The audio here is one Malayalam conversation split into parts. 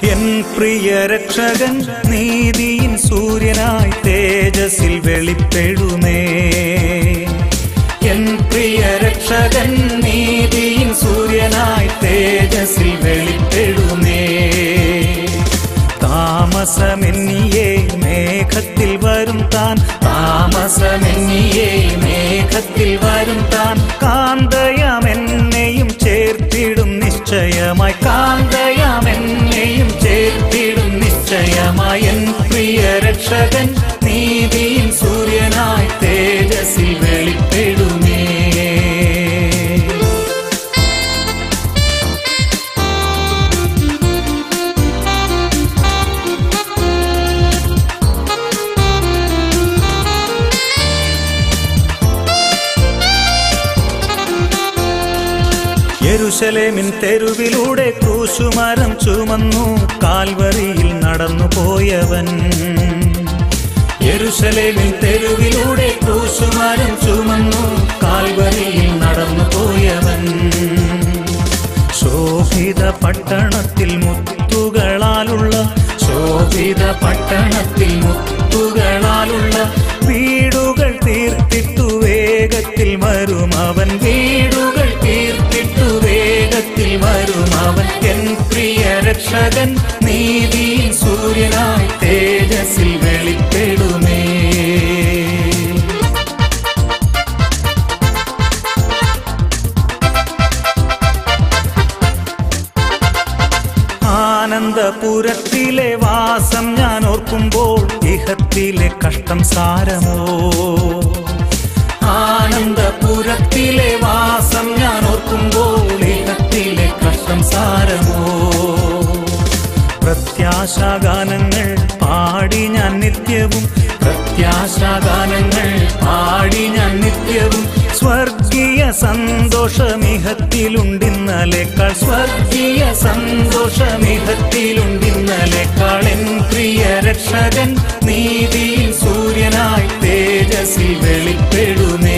എൻ പ്രിയ രക്ഷകൻ നീതിയിൻ സൂര്യനായി തേജസ്സിൽ വെളിപ്പെടുമേ എൻ പ്രിയ രക്ഷകൻ നീതിയിൻ സൂര്യനായി തേജസ്സിൽ വെളിപ്പെടുമേ താമസമെന്നിയേ മേഘത്തിൽ വരും താൻ താമസമെന്നിയേ മേഘത്തിൽ വരും താൻ കാന്തയാമെന്നെയും ചേർത്തിടും നിശ്ചയമായി കാന്തയാമെന്നെയും ചേർത്തിടും നിശ്ചയമായി എൻ പ്രിയ രക്ഷകൻ നീതിയിൻ സൂര്യനായി തേജസ്സിൽ വെളിപ്പെടുമേ യെരുശലേമിൻ തെരുവിലൂടെ ക്രൂശുമരം ചുമന്നു കാൽവറിയിൽ നടന്നു പോയവൻ യെരുശലേമിൻ തെരുവിലൂടെ ക്രൂശുമരം ചുമന്നു കാൽവറിയിൽ നടന്നു പോയവൻ ശോഭിത പട്ടണത്തിൽ മുത്തുകളാലുള്ള ശോഭിത പട്ടണത്തിൽ മുത്തുകളാലുള്ള വീടുകൾ തീർത്തിട്ടു വേഗത്തിൽ വരും അവൻ വീടുകൾ തീർത്തിട്ടു വേഗത്തിൽ വരും അവൻ എൻ പ്രിയ രക്ഷകൻ നീതിயின் സൂര്യനായി തേജസ്സിൽ വെളിപ്പെടുമേ ആനന്ദപുരത്തിലെ വാസം ഞാൻ ഓർക്കുമ്പോൾ ഇഹത്തിലെ കഷ്ടം സാരമോ ആനന്ദപുരത്തിലെ വാസം ഞാൻ ഓർക്കുമ്പോൾ ഇഹത്തിലെ കഷ്ടം സാരമോ പ്രത്യാശാഗാനങ്ങൾ പാടി ഞാൻ നിത്യവും പ്രത്യാശാഗാനങ്ങൾ പാടി ഞാൻ നിത്യവും സ്വർഗീയ സന്തോഷമിഹത്തിലുണ്ടിന്നലേക്കാൾ സ്വർഗീയ സന്തോഷമിഹത്തിലുണ്ടിന്നലേക്കാൾ എൻ പ്രിയ രക്ഷകൻ നീതിയിൽ സൂര്യനായി തേജസ്സിൽ വെളിപ്പെടുമേ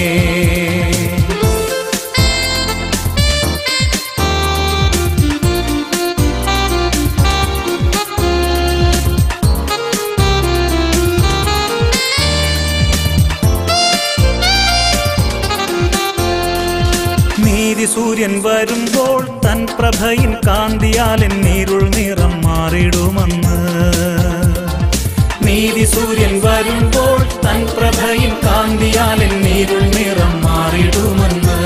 നീതി സൂര്യൻ വരുമ്പോൾ തൻ പ്രഭയിൻ കാന്തിയാലൻ നീരുൾ നിറം മാറിടുമെന്ന് നീതി സൂര്യൻ വരുമ്പോൾ തൻ പ്രഭയിൻ കാന്തിയാലൻ നീരുൾ നിറം മാറിടുമെന്ന്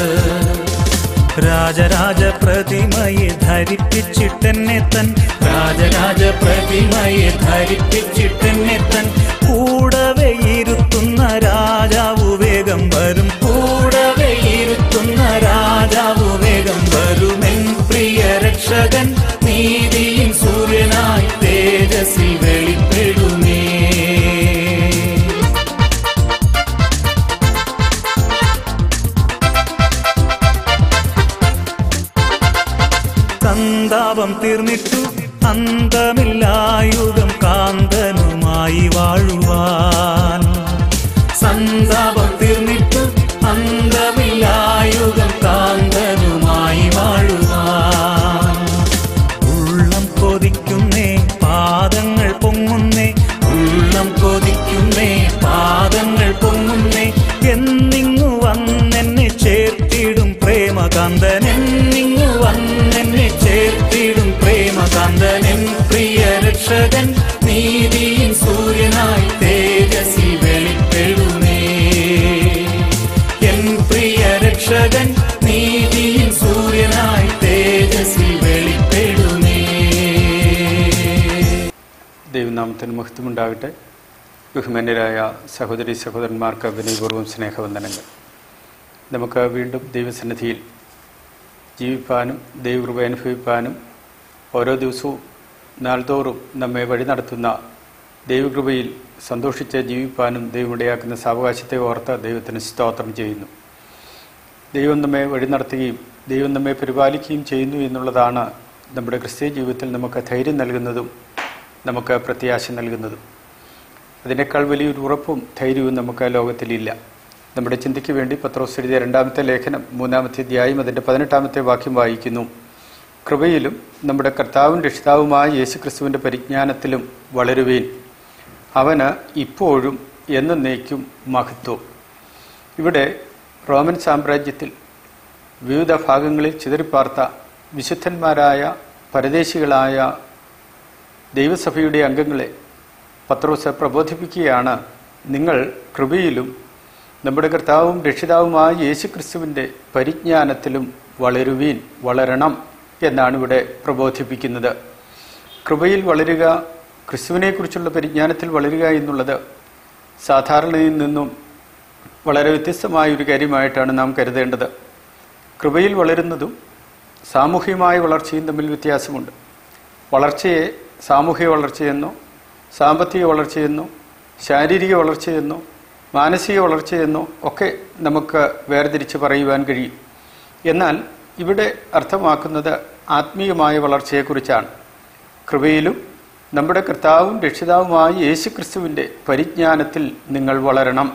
രാജരാജ പ്രതിമയെ ധരിപ്പിച്ചിട്ടെന്നെ തൻ രാജരാജ പ്രതിമയെ ധരിപ്പിച്ചിട്ടെന്നെ തൻ കൂടവെ ഇരുത്തുന്ന രാജാവു വേഗം വരും കൂടവെ ഇരുത്തുന്ന രാജാവു വേഗം വരുമെൻ പ്രിയ രക്ഷകൻ നീതിயின் സൂര്യനായി തേജസ്സിൽ വെളിപ്പെടുമേ സന്താപം തീർന്നിട്ടു അന്തമില്ലായുഗം കാന്തനുമായി വാഴുവാൻ സന്താപം തീർന്നിട്ടു അന്തമില്ലായുഗം കാന്തനുമായി വാഴുവാൻ ഉള്ളം കൊതിക്കുന്നേ പാദങ്ങൾ പൊങ്ങുന്നേ ഉള്ളം കൊതിക്കുന്നേ പാദങ്ങൾ പൊങ്ങുന്നേ എന്നിങ്ങു വന്നെന്നെ ചേർത്തിടും പ്രേമകാന്തൻ എന്നിങ്ങു വന്നെന്നെ ചേർത്തിടും പ്രേമകാന്തൻ പ്രിയ രക്ഷകൻ നീതിயின் സൂര്യനായി തേജസ്സിൽ വെളിപ്പെടുമേ എൻ പ്രിയ രക്ഷകൻ നീതിயின் സൂര്യനായി തേജസ്സിൽ വെളിപ്പെടുമേ ദൈവനാമത്തിന് മഹത്വമുണ്ടാകട്ടെ ബഹുമാന്യരായ സഹോദരി സഹോദരന്മാർക്ക് വിനയപൂർവ്വം സ്നേഹവന്ദനങ്ങൾ നമുക്ക് വീണ്ടും ദൈവസന്നിധിയിൽ ജീവിപ്പാനും ദൈവകൃപ അനുഭവിപ്പാനും ഓരോ ദിവസവും നാൾതോറും നമ്മെ വഴി നടത്തുന്ന ദൈവകൃപയിൽ സന്തോഷിച്ച് ജീവിപ്പാനും ദൈവം ഇടയാക്കുന്ന സാവകാശത്തെ ഓർത്ത് ദൈവത്തിന് സ്തോത്രം ചെയ്യുന്നു ദൈവം നമ്മെ വഴി നടത്തുകയും ദൈവം നമ്മെ പരിപാലിക്കുകയും ചെയ്യുന്നു എന്നുള്ളതാണ് നമ്മുടെ ക്രിസ്തീയ ജീവിതത്തിൽ നമുക്ക് ധൈര്യം നൽകുന്നതും നമുക്ക് പ്രത്യാശ നൽകുന്നതും അതിനേക്കാൾ വലിയൊരു ഉറപ്പും ധൈര്യവും നമുക്ക് ലോകത്തിലില്ല നമ്മുടെ ചിന്തയ്ക്ക് വേണ്ടി പത്രോസ് എഴുതിയ രണ്ടാമത്തെ ലേഖനം മൂന്നാമത്തെ അധ്യായം അതിൻ്റെ പതിനെട്ടാമത്തെ വാക്യം വായിക്കുന്നു കൃപയിലും നമ്മുടെ കർത്താവും രക്ഷിതാവുമായ യേശുക്രിസ്തുവിൻ്റെ പരിജ്ഞാനത്തിലും വളരുവീൻ അവന് ഇപ്പോഴും എന്നേക്കും മഹത്വം ഇവിടെ റോമൻ സാമ്രാജ്യത്തിൽ വിവിധ ഭാഗങ്ങളിൽ ചിതറിപ്പാർത്ത വിശുദ്ധന്മാരായ പരദേശികളായ ദൈവസഭയുടെ അംഗങ്ങളെ പത്രോസ് പ്രബോധിപ്പിക്കുകയാണ് നിങ്ങൾ കൃപയിലും നമ്മുടെ കർത്താവും രക്ഷിതാവുമായ യേശുക്രിസ്തുവിൻ്റെ പരിജ്ഞാനത്തിലും വളരുവീൻ വളരണം എന്നാണ് ഇവിടെ പ്രബോധിപ്പിക്കുന്നത് കൃപയിൽ വളരുക ക്രിസ്തുവിനെക്കുറിച്ചുള്ള പരിജ്ഞാനത്തിൽ വളരുക എന്നുള്ളത് സാധാരണയിൽ നിന്നും വളരെ വ്യത്യസ്തമായ ഒരു കാര്യമായിട്ടാണ് നാം കരുതേണ്ടത് കൃപയിൽ വളരുന്നതും സാമൂഹികമായ വളർച്ചയും തമ്മിൽ വ്യത്യാസമുണ്ട് വളർച്ചയെ സാമൂഹിക വളർച്ചയെന്നോ സാമ്പത്തിക വളർച്ചയെന്നോ ശാരീരിക വളർച്ചയെന്നോ മാനസിക വളർച്ചയെന്നോ ഒക്കെ നമുക്ക് വേർതിരിച്ച് പറയുവാൻ കഴിയും എന്നാൽ ഇവിടെ അർത്ഥമാക്കുന്നത് ആത്മീയമായ വളർച്ചയെക്കുറിച്ചാണ് കൃപയിലും നമ്മുടെ കർത്താവും രക്ഷിതാവുമായ യേശുക്രിസ്തുവിൻ്റെ പരിജ്ഞാനത്തിൽ നിങ്ങൾ വളരണം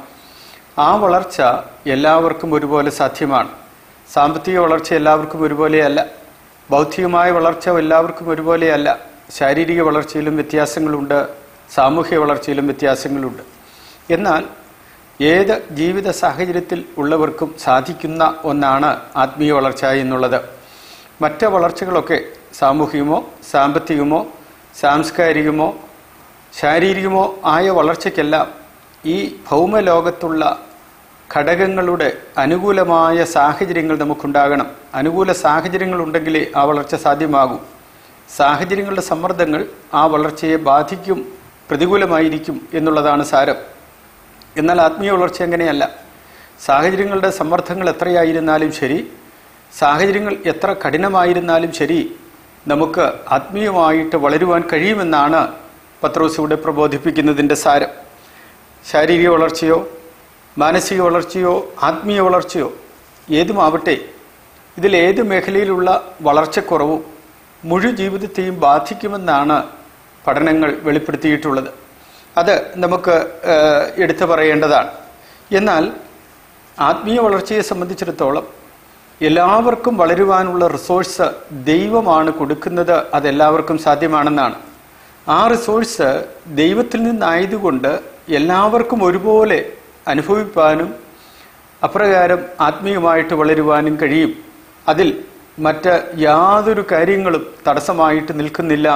ആ വളർച്ച എല്ലാവർക്കും ഒരുപോലെ സാധ്യമാണ് സാമ്പത്തിക വളർച്ച എല്ലാവർക്കും ഒരുപോലെയല്ല ബൗദ്ധികമായ വളർച്ച എല്ലാവർക്കും ഒരുപോലെയല്ല ശാരീരിക വളർച്ചയിലും വ്യത്യാസങ്ങളുണ്ട് സാമൂഹിക വളർച്ചയിലും വ്യത്യാസങ്ങളുണ്ട് എന്നാൽ ഏത് ജീവിത സാഹചര്യത്തിൽ ഉള്ളവർക്കും സാധിക്കുന്ന ഒന്നാണ് ആത്മീയ വളർച്ച എന്നുള്ളത് മറ്റ് വളർച്ചകളൊക്കെ സാമൂഹികമോ സാമ്പത്തികമോ സാംസ്കാരികമോ ശാരീരികമോ ആയ വളർച്ചയ്ക്കെല്ലാം ഈ ഭൗമലോകത്തുള്ള ഘടകങ്ങളുടെ അനുകൂലമായ സാഹചര്യങ്ങൾ നമുക്കുണ്ടാകണം അനുകൂല സാഹചര്യങ്ങൾ ഉണ്ടെങ്കിലേ ആ വളർച്ച സാധ്യമാകൂ സാഹചര്യങ്ങളുടെ സമ്മർദ്ദങ്ങൾ ആ വളർച്ചയെ ബാധിക്കും പ്രതികൂലമായിരിക്കും എന്നുള്ളതാണ് സാരം എന്നാൽ ആത്മീയ വളർച്ച അങ്ങനെയല്ല സാഹചര്യങ്ങളുടെ സമ്മർദ്ദങ്ങൾ എത്രയായിരുന്നാലും ശരി സാഹചര്യങ്ങൾ എത്ര കഠിനമായിരുന്നാലും ശരി നമുക്ക് ആത്മീയമായിട്ട് വളരുവാൻ കഴിയുമെന്നാണ് പത്രോസ് ഇവിടെ പ്രബോധിപ്പിക്കുന്നതിൻ്റെ സാരം ശാരീരിക വളർച്ചയോ മാനസിക വളർച്ചയോ ആത്മീയ വളർച്ചയോ ഏതുമാവട്ടെ ഇതിൽ ഏത് മേഖലയിലുള്ള വളർച്ചക്കുറവും മുഴു ജീവിതത്തെയും ബാധിക്കുമെന്നാണ് പഠനങ്ങൾ വെളിപ്പെടുത്തിയിട്ടുള്ളത് അത് നമുക്ക് ഏഹ്, എടുത്തു പറയേണ്ടതാണ് എന്നാൽ ആത്മീയ വളർച്ചയെ സംബന്ധിച്ചിടത്തോളം എല്ലാവർക്കും വളരുവാനുള്ള റിസോഴ്സ് ദൈവമാണ് കൊടുക്കുന്നത് അതെല്ലാവർക്കും സാധ്യമാണെന്നാണ് ആ റിസോഴ്സ് ദൈവത്തിൽ നിന്നായതുകൊണ്ട് എല്ലാവർക്കും ഒരുപോലെ അനുഭവിപ്പാനും അപ്രകാരം ആത്മീയമായിട്ട് വളരുവാനും കഴിയും അതിൽ മറ്റ് യാതൊരു കാര്യങ്ങളും തടസ്സമായിട്ട് നിൽക്കുന്നില്ല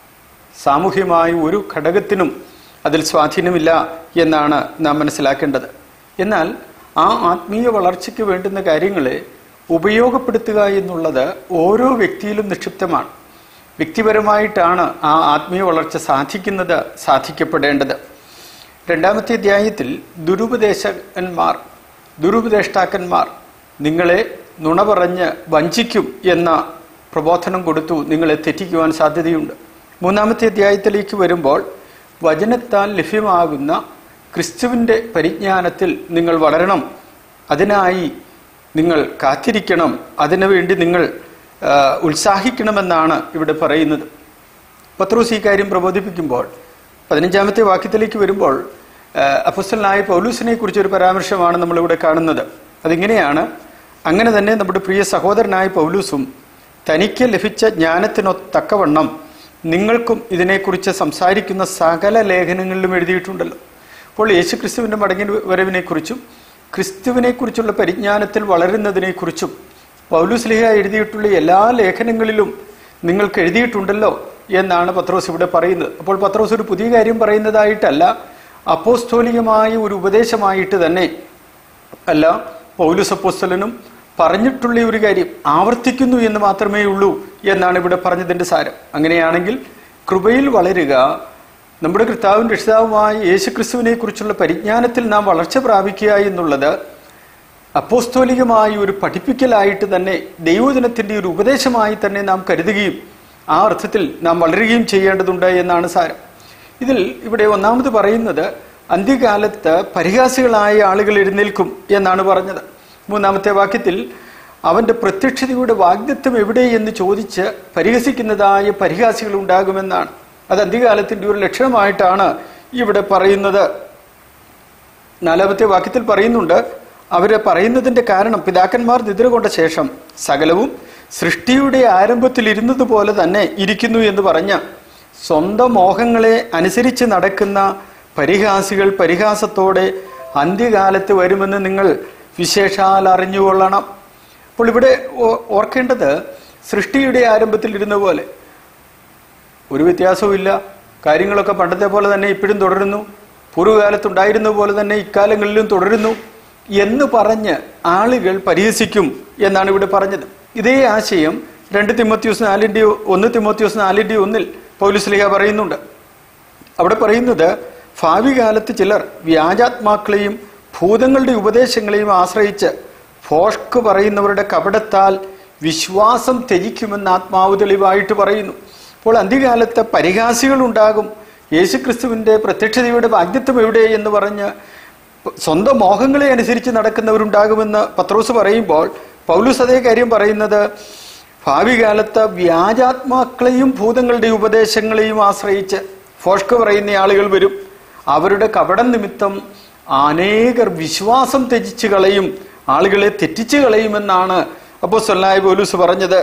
സാമൂഹ്യമായ ഒരു ഘടകത്തിനും അതിൽ സ്വാധീനമില്ല എന്നാണ് നാം മനസ്സിലാക്കേണ്ടത് എന്നാൽ ആ ആത്മീയ വളർച്ചയ്ക്ക് വേണ്ടുന്ന കാര്യങ്ങളെ ഉപയോഗപ്പെടുത്തുക എന്നുള്ളത് ഓരോ വ്യക്തിയിലും നിക്ഷിപ്തമാണ് വ്യക്തിപരമായിട്ടാണ് ആ ആത്മീയ വളർച്ച സാധിക്കുന്നത് സാധിക്കപ്പെടേണ്ടത് രണ്ടാമത്തെ അധ്യായത്തിൽ ദുരുപദേശകന്മാർ ദുരുപദേഷ്ടാക്കന്മാർ നിങ്ങളെ നുണ പറഞ്ഞ് വഞ്ചിക്കും എന്ന പ്രബോധനം കൊടുത്തു നിങ്ങളെ തെറ്റിക്കുവാൻ സാധ്യതയുണ്ട് മൂന്നാമത്തെ അധ്യായത്തിലേക്ക് വരുമ്പോൾ വചനത്താൽ ലഭ്യമാകുന്ന ക്രിസ്തുവിൻ്റെ പരിജ്ഞാനത്തിൽ നിങ്ങൾ വളരണം അതിനായി നിങ്ങൾ കാത്തിരിക്കണം അതിനുവേണ്ടി നിങ്ങൾ ആ, ഉത്സാഹിക്കണമെന്നാണ് ഇവിടെ പറയുന്നത് പത്രോസ് ഈ കാര്യം പ്രബോധിപ്പിക്കുമ്പോൾ പതിനഞ്ചാമത്തെ വാക്യത്തിലേക്ക് വരുമ്പോൾ അഫസലായ പൗലൂസിനെ കുറിച്ചൊരു പരാമർശമാണ് നമ്മളിവിടെ കാണുന്നത് അതിങ്ങനെയാണ് അങ്ങനെ തന്നെ നമ്മുടെ പ്രിയ സഹോദരനായ പൗലൂസും തനിക്ക് ലഭിച്ച ജ്ഞാനത്തിനൊത്തക്കവണ്ണം നിങ്ങൾക്കും ഇതിനെക്കുറിച്ച് സംസാരിക്കുന്ന സകല ലേഖനങ്ങളിലും എഴുതിയിട്ടുണ്ടല്ലോ അപ്പോൾ യേശു ക്രിസ്തുവിൻ്റെ മടങ്ങി വരവിനെക്കുറിച്ചും ക്രിസ്തുവിനെക്കുറിച്ചുള്ള പരിജ്ഞാനത്തിൽ വളരുന്നതിനെക്കുറിച്ചും പൗലുസ്ലിഹ എഴുതിയിട്ടുള്ള എല്ലാ ലേഖനങ്ങളിലും നിങ്ങൾക്ക് എഴുതിയിട്ടുണ്ടല്ലോ എന്നാണ് പത്രോസ് ഇവിടെ പറയുന്നത് അപ്പോൾ പത്രോസ് ഒരു പുതിയ കാര്യം പറയുന്നതായിട്ടല്ല അപ്പോസ്തോലികമായ ഒരു ഉപദേശമായിട്ട് തന്നെ അല്ല പൗലുസ് അപ്പോസ്തലനും പറഞ്ഞിട്ടുള്ള ഒരു കാര്യം ആവർത്തിക്കുന്നു എന്ന് മാത്രമേ ഉള്ളൂ എന്നാണ് ഇവിടെ പറഞ്ഞതിൻ്റെ സാരം അങ്ങനെയാണെങ്കിൽ കൃപയിൽ വളരുക നമ്മുടെ കർത്താവും രക്ഷിതാവുമായ യേശുക്രിസ്തുവിനെ കുറിച്ചുള്ള പരിജ്ഞാനത്തിൽ നാം വളർച്ച പ്രാപിക്കുക എന്നുള്ളത് അപ്പോസ്തോലികമായ ഒരു പഠിപ്പിക്കലായിട്ട് തന്നെ ദൈവജനത്തിന്റെ ഒരു ഉപദേശമായി തന്നെ നാം കരുതുകയും ആ അർത്ഥത്തിൽ നാം വളരുകയും ചെയ്യേണ്ടതുണ്ട് എന്നാണ് സാരം ഇതിൽ ഇവിടെ ഒന്നാമത് പറയുന്നത് അന്ത്യകാലത്ത് പരിഹാസികളായ ആളുകൾ എഴുന്നേൽക്കും എന്നാണ് പറഞ്ഞത് മൂന്നാമത്തെ വാക്യത്തിൽ അവന്റെ പ്രത്യക്ഷതയുടെ വാഗ്ദത്വം എവിടെ എന്ന് ചോദിച്ച് പരിഹസിക്കുന്നതായ പരിഹാസികൾ ഉണ്ടാകുമെന്നാണ് അത് അന്ത്യകാലത്തിന്റെ ഒരു ലക്ഷണമായിട്ടാണ് ഇവിടെ പറയുന്നത് നാലാമത്തെ വാക്യത്തിൽ പറയുന്നുണ്ട് അവര് പറയുന്നതിന്റെ കാരണം പിതാക്കന്മാർ നിദ്ര കൊണ്ട ശേഷം സകലവും സൃഷ്ടിയുടെ ആരംഭത്തിൽ ഇരുന്നത് പോലെ തന്നെ ഇരിക്കുന്നു എന്ന് പറഞ്ഞ സ്വന്തം മോഹങ്ങളെ അനുസരിച്ച് നടക്കുന്ന പരിഹാസികൾ പരിഹാസത്തോടെ അന്ത്യകാലത്ത് വരുമെന്ന് നിങ്ങൾ വിശേഷാൽ അറിഞ്ഞുകൊള്ളണം അപ്പോൾ ഇവിടെ ഓ- ഓർക്കേണ്ടത് സൃഷ്ടിയുടെ ആരംഭത്തിൽ ഇരുന്ന പോലെ ഒരു വ്യത്യാസവും ഇല്ല കാര്യങ്ങളൊക്കെ പണ്ടത്തെ പോലെ തന്നെ ഇപ്പോഴും തുടരുന്നു പൂർവ്വകാലത്തുണ്ടായിരുന്ന പോലെ തന്നെ ഇക്കാലങ്ങളിലും തുടരുന്നു എന്ന് പറഞ്ഞ് ആളുകൾ പരിഹസിക്കും എന്നാണ് ഇവിടെ പറഞ്ഞത് ഇതേ ആശയം രണ്ട് തിമോത്യൂസ് നാലിൻ്റെ ഒന്ന് തിമോത്യൂസ് നാലിൻ്റെ ഒന്നിൽ പൗലുസ്ലിഹ പറയുന്നുണ്ട് അവിടെ പറയുന്നത് ഭാവി കാലത്ത് ചിലർ വ്യാജാത്മാക്കളെയും ഭൂതങ്ങളുടെ ഉപദേശങ്ങളെയും ആശ്രയിച്ച് ഫോഷ്ക്ക് പറയുന്നവരുടെ കപടത്താൽ വിശ്വാസം ത്യജിക്കുമെന്ന് ആത്മാവ് തെളിവായിട്ട് പറയുന്നു അപ്പോൾ അന്ത്യകാലത്ത് പരിഹാസികൾ ഉണ്ടാകും യേശുക്രിസ്തുവിന്റെ പ്രത്യക്ഷതയുടെ വാഗ്ദത്വം എവിടെ എന്ന് പറഞ്ഞ് സ്വന്തം മോഹങ്ങളെ അനുസരിച്ച് നടക്കുന്നവരുണ്ടാകുമെന്ന് പത്രോസ് പറയുമ്പോൾ പൗലൂസ് അതേ കാര്യം പറയുന്നത് ഭാവി കാലത്ത് വ്യാജാത്മാക്കളെയും ഭൂതങ്ങളുടെ ഉപദേശങ്ങളെയും ആശ്രയിച്ച് ഫോഷ്ക്ക് പറയുന്ന ആളുകൾ വരും അവരുടെ കപടം നിമിത്തം അനേകർ വിശ്വാസം ത്യജിച്ചു കളയും ആളുകളെ തെറ്റിച്ചു കളയുമെന്നാണ് അപ്പോൾ സൊല്ലായ പോലൂസ് പറഞ്ഞത്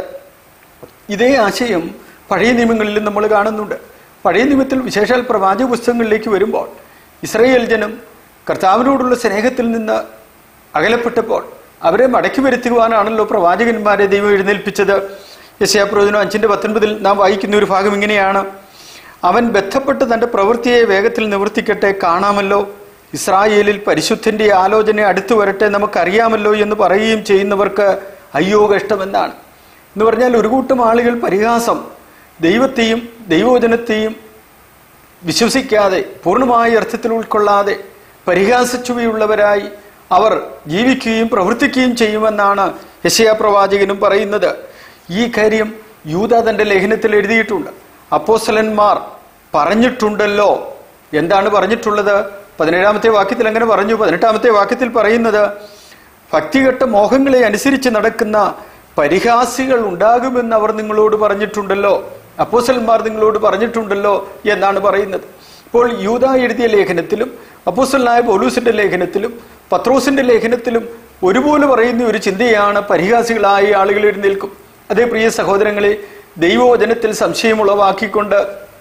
ഇതേ ആശയം പഴയ നിയമങ്ങളിലും നമ്മൾ കാണുന്നുണ്ട് പഴയ നിയമത്തിൽ വിശേഷാൽ പ്രവാചക പുസ്തകങ്ങളിലേക്ക് വരുമ്പോൾ ഇസ്രയേൽ ജനം കർത്താവിനോടുള്ള സ്നേഹത്തിൽ നിന്ന് അകലപ്പെട്ടപ്പോൾ അവരെ മടക്കി വരുത്തുവാനാണല്ലോ പ്രവാചകന്മാരെ ദൈവം എഴുന്നേൽപ്പിച്ചത് യശയാപ്രവചനം അഞ്ചിന്റെ പത്തൊൻപതിൽ നാം വായിക്കുന്ന ഒരു ഭാഗം ഇങ്ങനെയാണ് അവൻ ബന്ധപ്പെട്ട് തന്റെ പ്രവൃത്തിയെ വേഗത്തിൽ നിവർത്തിക്കട്ടെ കാണാമല്ലോ ഇസ്രായേലിൽ പരിശുദ്ധന്റെ ആലോചന അടുത്തു വരട്ടെ നമുക്കറിയാമല്ലോ എന്ന് പറയുകയും ചെയ്യുന്നവർക്ക് അയ്യോ കഷ്ടമെന്നാണ് എന്ന് പറഞ്ഞാൽ ഒരു കൂട്ടം ആളുകൾ പരിഹാസം ദൈവത്തെയും ദൈവവചനത്തെയും വിശ്വസിക്കാതെ പൂർണ്ണമായ അർത്ഥത്തിൽ ഉൾക്കൊള്ളാതെ പരിഹാസച്ചുവയുള്ളവരായി അവർ ജീവിക്കുകയും പ്രവർത്തിക്കുകയും ചെയ്യുമെന്നാണ് യശയാ പ്രവാചകനും പറയുന്നത് ഈ കാര്യം യൂത തന്റെ ലേഖനത്തിൽ എഴുതിയിട്ടുണ്ട് അപ്പോസ്തലന്മാർ പറഞ്ഞിട്ടുണ്ടല്ലോ എന്താണ് പറഞ്ഞിട്ടുള്ളത് പതിനേഴാമത്തെ വാക്യത്തിൽ അങ്ങനെ പറഞ്ഞു പതിനെട്ടാമത്തെ വാക്യത്തിൽ പറയുന്നത് ഭക്തികെട്ട മോഹങ്ങളെ അനുസരിച്ച് നടക്കുന്ന പരിഹാസികൾ ഉണ്ടാകുമെന്ന് അവർ നിങ്ങളോട് പറഞ്ഞിട്ടുണ്ടല്ലോ അപ്പോസലന്മാർ നിങ്ങളോട് പറഞ്ഞിട്ടുണ്ടല്ലോ എന്നാണ് പറയുന്നത് ഇപ്പോൾ യൂത എഴുതിയ ലേഖനത്തിലും അപ്പോസലായ പൗലൂസിന്റെ ലേഖനത്തിലും പത്രോസിന്റെ ലേഖനത്തിലും ഒരുപോലെ പറയുന്ന ഒരു ചിന്തയാണ് പരിഹാസികളായ ആളുകൾ എഴുന്നേൽക്കും അതേ പ്രിയ സഹോദരങ്ങളെ ദൈവവചനത്തിൽ സംശയമുളവാക്കിക്കൊണ്ട്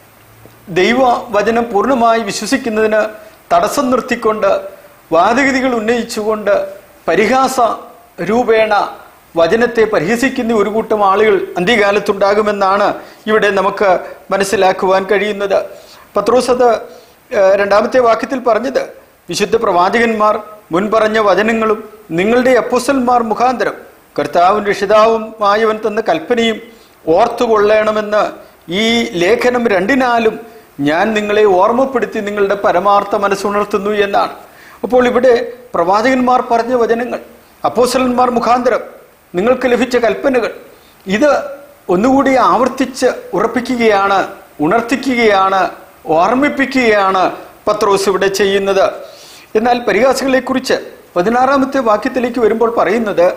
ദൈവ വചനം പൂർണ്ണമായി വിശ്വസിക്കുന്നതിന് തടസ്സം നിർത്തിക്കൊണ്ട് വാദഗതികൾ ഉന്നയിച്ചുകൊണ്ട് പരിഹാസ രൂപേണ വചനത്തെ പരിഹസിക്കുന്ന ഒരു കൂട്ടം ആളുകൾ അന്ത്യകാലത്തുണ്ടാകുമെന്നാണ് ഇവിടെ നമുക്ക് മനസ്സിലാക്കുവാൻ കഴിയുന്നത് പത്രോസ് അത് ഏഹ്, രണ്ടാമത്തെ വാക്യത്തിൽ പറഞ്ഞത് വിശുദ്ധ പ്രവാചകന്മാർ മുൻപറഞ്ഞ വചനങ്ങളും നിങ്ങളുടെ അപ്പോസന്മാർ മുഖാന്തരം കർത്താവും രക്ഷിതാവുമായവൻ തന്ന കൽപ്പനയും ഓർത്തുകൊള്ളണമെന്ന് ഈ ലേഖനം രണ്ടിനാലും ഞാൻ നിങ്ങളെ ഓർമ്മപ്പെടുത്തി നിങ്ങളുടെ പരമാർത്ഥ മനസ്സുണർത്തുന്നു എന്നാണ് അപ്പോൾ ഇവിടെ പ്രവാചകന്മാർ പറഞ്ഞ വചനങ്ങൾ അപ്പോസലന്മാർ മുഖാന്തരം നിങ്ങൾക്ക് ലഭിച്ച കൽപ്പനകൾ ഇത് ഒന്നുകൂടി ആവർത്തിച്ച് ഉറപ്പിക്കുകയാണ് ഉണർത്തിക്കുകയാണ് ഓർമ്മിപ്പിക്കുകയാണ് പത്രോസ് ഇവിടെ ചെയ്യുന്നത് എന്നാൽ പരിഹാസികളെ കുറിച്ച് പതിനാറാമത്തെ വാക്യത്തിലേക്ക് വരുമ്പോൾ പറയുന്നത്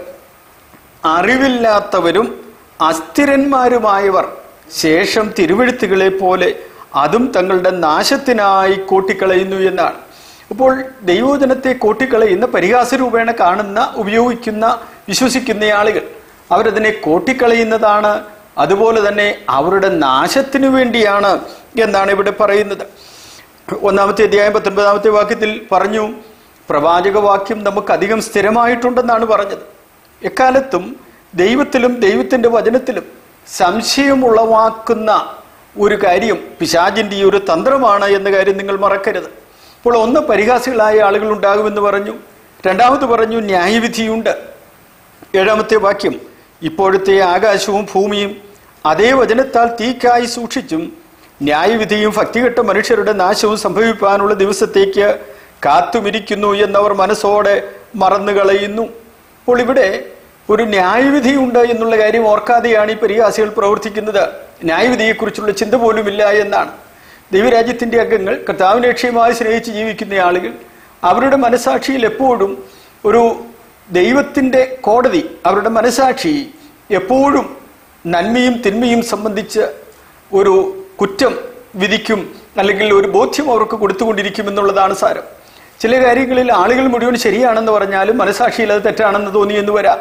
അറിവില്ലാത്തവരും അസ്ഥിരന്മാരുമായവർ ശേഷം തിരുവഴുത്തുകളെ പോലെ അതും തങ്ങളുടെ നാശത്തിനായി കൂട്ടിക്കളയുന്നു എന്നാണ് അപ്പോൾ ദൈവോജനത്തെ കൂട്ടിക്കളയുന്ന പരിഹാസ രൂപേണ കാണുന്ന ഉപയോഗിക്കുന്ന വിശ്വസിക്കുന്ന ആളുകൾ അവരതിനെ കൂട്ടിക്കളയുന്നതാണ് അതുപോലെ തന്നെ അവരുടെ നാശത്തിനു വേണ്ടിയാണ് എന്നാണ് ഇവിടെ പറയുന്നത് ഒന്നാമത്തെ അധ്യായം പത്തൊൻപതാമത്തെ വാക്യത്തിൽ പറഞ്ഞു പ്രവാചക വാക്യം നമുക്ക് അധികം സ്ഥിരമായിട്ടുണ്ടെന്നാണ് പറഞ്ഞത് എക്കാലത്തും ദൈവത്തിലും ദൈവത്തിന്റെ വചനത്തിലും സംശയം ഉളവാക്കുന്ന ഒരു കാര്യം പിശാചിന്റെ ഈ ഒരു തന്ത്രമാണ് എന്ന കാര്യം നിങ്ങൾ മറക്കരുത് ഇപ്പോൾ ഒന്ന് പരിഹാസികളായ ആളുകൾ ഉണ്ടാകുമെന്ന് പറഞ്ഞു രണ്ടാമത് പറഞ്ഞു ന്യായവിധിയുണ്ട് ഏഴാമത്തെ വാക്യം ഇപ്പോഴത്തെ ആകാശവും ഭൂമിയും അതേ വചനത്താൽ തീക്കായി സൂക്ഷിച്ചും ന്യായവിധിയും ഭക്തികെട്ട മനുഷ്യരുടെ നാശവും സംഭവിക്കാനുള്ള ദിവസത്തേക്ക് കാത്തുമിരിക്കുന്നു എന്നവർ മനസ്സോടെ മറന്നു കളയുന്നു അപ്പോൾ ഇവിടെ ഒരു ന്യായവിധിയുണ്ട് എന്നുള്ള കാര്യം ഓർക്കാതെയാണ് ഈ പരിഹാസികൾ പ്രവർത്തിക്കുന്നത് ന്യായവിധിയെക്കുറിച്ചുള്ള ചിന്ത പോലുമില്ല എന്നാണ് ദൈവരാജ്യത്തിന്റെ അംഗങ്ങൾ കർത്താവിനെ ലക്ഷ്യമായി സ്നേഹിച്ച് ജീവിക്കുന്ന ആളുകൾ അവരുടെ മനസാക്ഷിയിൽ എപ്പോഴും ഒരു ദൈവത്തിന്റെ കോടതി അവരുടെ മനസാക്ഷി എപ്പോഴും നന്മയും തിന്മയും സംബന്ധിച്ച് ഒരു കുറ്റം വിധിക്കും അല്ലെങ്കിൽ ഒരു ബോധ്യം അവർക്ക് കൊടുത്തുകൊണ്ടിരിക്കും എന്നുള്ളതാണ് സാരം ചില കാര്യങ്ങളിൽ ആളുകൾ മുഴുവൻ ശരിയാണെന്ന് പറഞ്ഞാലും മനസാക്ഷിയിൽ അത് തെറ്റാണെന്ന് തോന്നിയെന്ന് വരാം